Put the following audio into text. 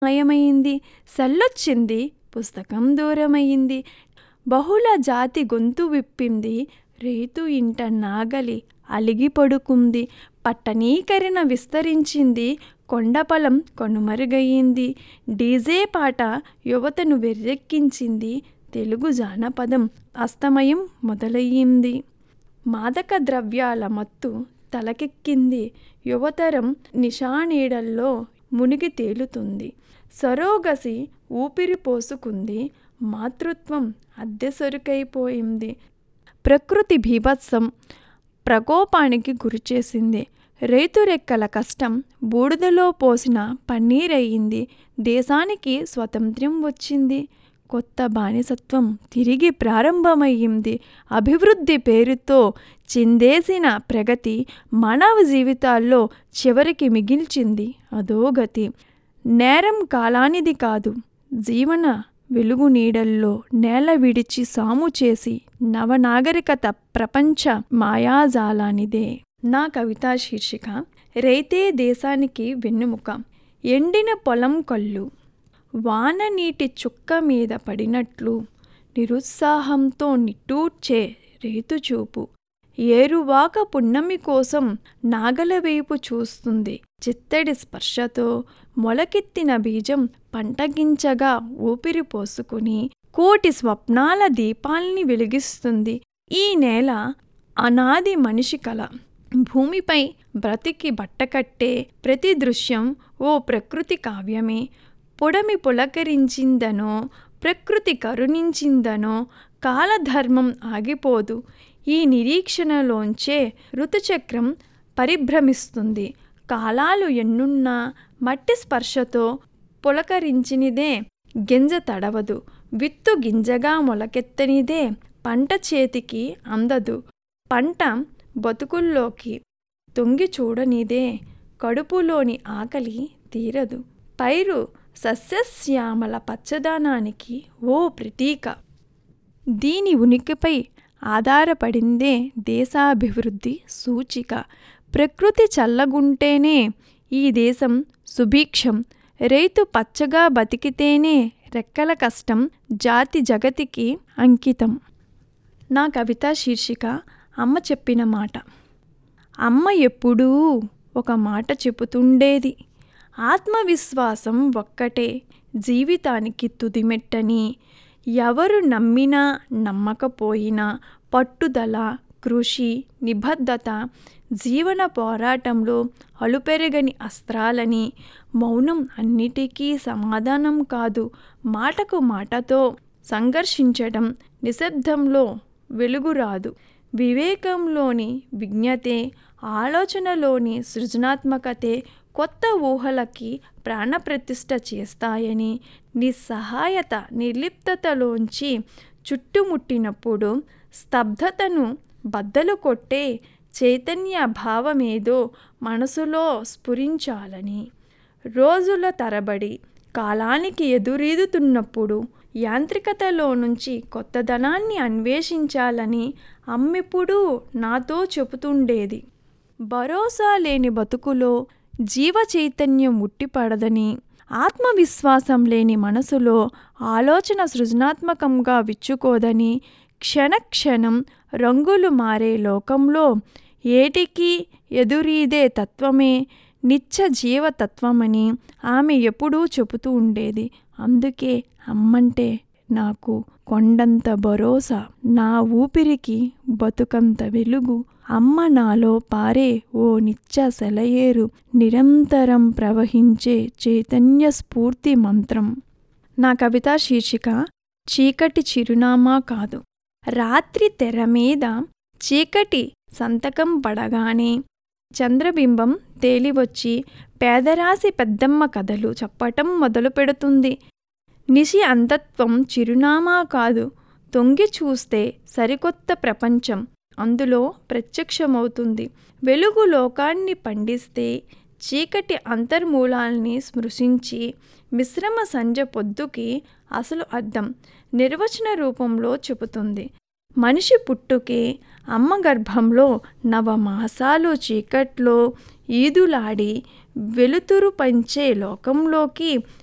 మయమైంది సల్లొచ్చింది పుస్తకం దూరమయ్యింది బహుళ జాతి గొంతు విప్పింది రైతు ఇంట నాగలి అలిగి పడుకుంది పట్టణీకరణ విస్తరించింది కొండపలం కనుమరుగయ్యింది డీజే పాట యువతను వెర్రెక్కించింది తెలుగు జానపదం అస్తమయం మొదలయ్యింది మాదక ద్రవ్యాల మత్తు తలకెక్కింది యువతరం నిషానీడల్లో మునిగి తేలుతుంది సరోగసి ఊపిరి పోసుకుంది మాతృత్వం అద్దె సరుకైపోయింది ప్రకృతి బీభత్సం ప్రకోపానికి గురిచేసింది రైతు రెక్కల కష్టం బూడిదలో పోసిన పన్నీరయ్యింది దేశానికి స్వతంత్ర్యం వచ్చింది కొత్త బానిసత్వం తిరిగి ప్రారంభమయ్యింది అభివృద్ధి పేరుతో చిందేసిన ప్రగతి మానవ జీవితాల్లో చివరికి మిగిల్చింది అధోగతి నేరం కాలానిది కాదు జీవన వెలుగు నీడల్లో నేల విడిచి సాము చేసి నవనాగరికత ప్రపంచ మాయాజాలానిదే నా కవితా శీర్షిక రైతే దేశానికి వెన్నెముక ఎండిన పొలం కళ్ళు వాన నీటి చుక్క మీద పడినట్లు నిరుత్సాహంతో నిట్టూర్చే రైతు చూపు ఏరువాక పున్నమి కోసం నాగల వైపు చూస్తుంది చిత్తడి స్పర్శతో మొలకెత్తిన బీజం పంటగించగా ఊపిరి పోసుకుని కోటి స్వప్నాల దీపాల్ని వెలిగిస్తుంది ఈ నేల అనాది మనిషి కల భూమిపై బ్రతికి బట్టకట్టే ప్రతి దృశ్యం ఓ ప్రకృతి కావ్యమే పొడమి పులకరించిందనో ప్రకృతి కరుణించిందనో కాలధర్మం ఆగిపోదు ఈ నిరీక్షణలోంచే ఋతుచక్రం పరిభ్రమిస్తుంది కాలాలు ఎన్నున్నా మట్టి స్పర్శతో పులకరించినిదే గింజ తడవదు విత్తు గింజగా మొలకెత్తనిదే పంట చేతికి అందదు పంట బతుకుల్లోకి తొంగి చూడనిదే కడుపులోని ఆకలి తీరదు పైరు సస్యశ్యామల పచ్చదనానికి ఓ ప్రతీక దీని ఉనికిపై ఆధారపడిందే దేశాభివృద్ధి సూచిక ప్రకృతి చల్లగుంటేనే ఈ దేశం సుభిక్షం రైతు పచ్చగా బతికితేనే రెక్కల కష్టం జాతి జగతికి అంకితం నా కవిత శీర్షిక అమ్మ చెప్పిన మాట అమ్మ ఎప్పుడూ ఒక మాట చెబుతుండేది ఆత్మవిశ్వాసం ఒక్కటే జీవితానికి తుదిమెట్టని ఎవరు నమ్మినా నమ్మకపోయినా పట్టుదల కృషి నిబద్ధత జీవన పోరాటంలో అలుపెరగని అస్త్రాలని మౌనం అన్నిటికీ సమాధానం కాదు మాటకు మాటతో సంఘర్షించడం నిశ్శబ్దంలో వెలుగు రాదు వివేకంలోని విజ్ఞతే ఆలోచనలోని సృజనాత్మకతే కొత్త ఊహలకి ప్రాణప్రతిష్ఠ చేస్తాయని నిస్సహాయత నిర్లిప్తతలోంచి చుట్టుముట్టినప్పుడు స్తబ్దతను బద్దలు కొట్టే చైతన్య భావమేదో మనసులో స్ఫురించాలని రోజుల తరబడి కాలానికి ఎదురీదుతున్నప్పుడు యాంత్రికతలో నుంచి కొత్తదనాన్ని అన్వేషించాలని అమ్మెప్పుడూ నాతో చెబుతుండేది భరోసా లేని బతుకులో జీవ చైతన్యం ఉట్టిపడదని ఆత్మవిశ్వాసం లేని మనసులో ఆలోచన సృజనాత్మకంగా విచ్చుకోదని క్షణక్షణం రంగులు మారే లోకంలో ఏటికి ఎదురీదే తత్వమే నిత్య జీవతత్వమని ఆమె ఎప్పుడూ చెబుతూ ఉండేది అందుకే అమ్మంటే నాకు కొండంత భరోసా నా ఊపిరికి బతుకంత వెలుగు అమ్మ నాలో పారే ఓ నిత్య సెలయేరు నిరంతరం ప్రవహించే చైతన్య స్ఫూర్తి మంత్రం నా కవితా శీర్షిక చీకటి చిరునామా కాదు రాత్రి తెర మీద చీకటి సంతకం పడగానే చంద్రబింబం తేలివచ్చి పేదరాశి పెద్దమ్మ కథలు చెప్పటం మొదలు పెడుతుంది నిశి అంతత్వం చిరునామా కాదు తొంగి చూస్తే సరికొత్త ప్రపంచం అందులో ప్రత్యక్షమవుతుంది వెలుగు లోకాన్ని పండిస్తే చీకటి అంతర్మూలాల్ని స్మృశించి మిశ్రమ సంజ పొద్దుకి అసలు అర్థం నిర్వచన రూపంలో చెబుతుంది మనిషి పుట్టుకే అమ్మ గర్భంలో నవమాసాలు చీకట్లో ఈదులాడి వెలుతురు పంచే లోకంలోకి